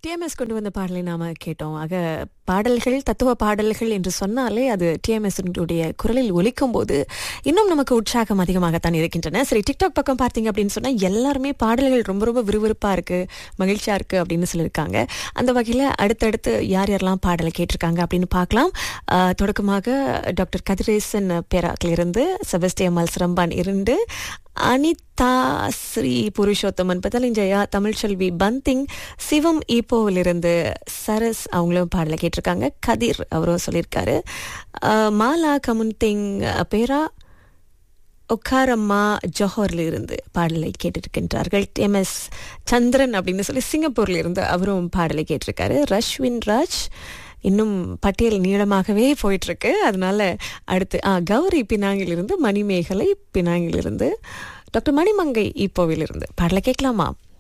TMS கொண்டு வந்த பாடலை நாம கேட்டோம் ஆக பாடல்கள் தத்துவ பாடல்கள் என்று சொன்னாலே அது டிஎம்எஸ் உடைய குரலில் ஒலிக்கும் போது இன்னும் நமக்கு உற்சாகம் அதிகமாகத்தான் இருக்கின்றன சரி டிக்டாக் பக்கம் பார்த்தீங்க அப்படின்னு சொன்னா எல்லாருமே பாடல்கள் ரொம்ப ரொம்ப விறுவிறுப்பா இருக்கு மகிழ்ச்சியா இருக்கு அப்படின்னு சொல்லியிருக்காங்க அந்த வகையில அடுத்தடுத்து யார் யாரெல்லாம் பாடலை கேட்டிருக்காங்க அப்படின்னு பார்க்கலாம் ஆஹ், தொடக்கமாக டாக்டர் கதிரேசன் பேராக்கிலிருந்து செபஸ்டியம்மாள் சிரம்பான் இருந்து அனிதா ஸ்ரீ புருஷோத்தமன் பதலிஞ்சயா தமிழ்ச்செல்வி பந்திங் சிவம் ஈப்போவிலிருந்து சரஸ் அவங்களும் பாடலை கேட்டிருக்காங்க கதிர் அவரும் சொல்லியிருக்காரு அஹ், மாலா கமுன்திங் பேரா ஒக்காரம்மா ஜோஹர்ல இருந்து பாடலை கேட்டிருக்கின்றார்கள் எம் எஸ் சந்திரன் அப்படின்னு சொல்லி சிங்கப்பூர்ல இருந்து அவரும் பாடலை கேட்டிருக்காரு ரஷ்வின் ராஜ் இன்னும் பட்டியல் நீளமாகவே போயிட்டு இருக்கு அதனால அடுத்து ஆ கௌரி பினாங்கிலிருந்து மணிமேகலை பினாங்கிலிருந்து டாக்டர் மணிமங்கை இப்போவிலிருந்து பாடலை கேட்கலாமா